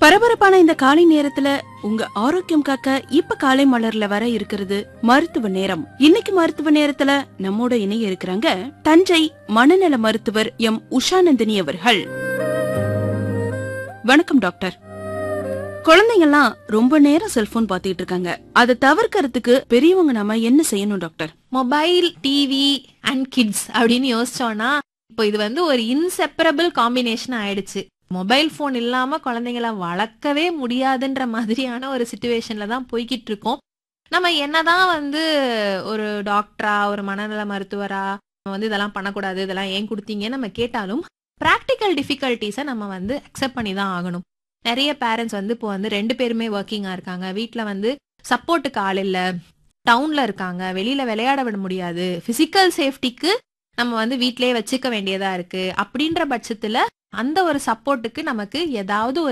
பரபரப்பான இந்த காலை நேரத்துல உங்க ஆரோக்கியம் காக்க இப்ப காலை மலர்ல வர இருக்கிறது மருத்துவ நேரம் இன்னைக்கு மருத்துவ நேரத்துல நம்மோட இணைய இருக்கிறாங்க தஞ்சை மனநல மருத்துவர் எம் உஷாநந்தினி அவர்கள் வணக்கம் டாக்டர் குழந்தைங்கலாம் ரொம்ப நேரம் செல்போன் பாத்துக்கிட்டு இருக்காங்க அதை தவிர்க்கறதுக்கு பெரியவங்க நாம என்ன செய்யணும் doctor mobile TV and kids அப்படின்னு யோசிச்சோம்னா இப்போ இது வந்து ஒரு இன்செப்பரபிள் காம்பினேஷன் ஆயிடுச்சு மொபைல் ஃபோன் இல்லாம குழந்தைங்கள வளர்க்கவே முடியாதுன்ற மாதிரியான ஒரு சுச்சுவேஷன்ல தான் போய்கிட்டு இருக்கோம் நம்ம என்னதான் வந்து ஒரு டாக்டரா ஒரு மனநல மருத்துவரா நம்ம வந்து இதெல்லாம் பண்ணக்கூடாது இதெல்லாம் ஏன் கொடுத்தீங்கன்னு நம்ம கேட்டாலும் ப்ராக்டிக்கல் டிஃபிகல்ட்டிஸை நம்ம வந்து அக்செப்ட் பண்ணி தான் ஆகணும் நிறைய பேரண்ட்ஸ் வந்து இப்போ வந்து ரெண்டு பேருமே ஒர்க்கிங்காக இருக்காங்க வீட்டில் வந்து சப்போர்ட்டுக்கு ஆள் இல்லை டவுன்ல இருக்காங்க வெளியில விளையாட விட முடியாது பிசிக்கல் சேஃப்டிக்கு நம்ம வந்து வீட்டிலேயே வச்சுக்க வேண்டியதா இருக்கு அப்படின்ற பட்சத்துல அந்த ஒரு சப்போர்ட்டுக்கு நமக்கு ஏதாவது ஒரு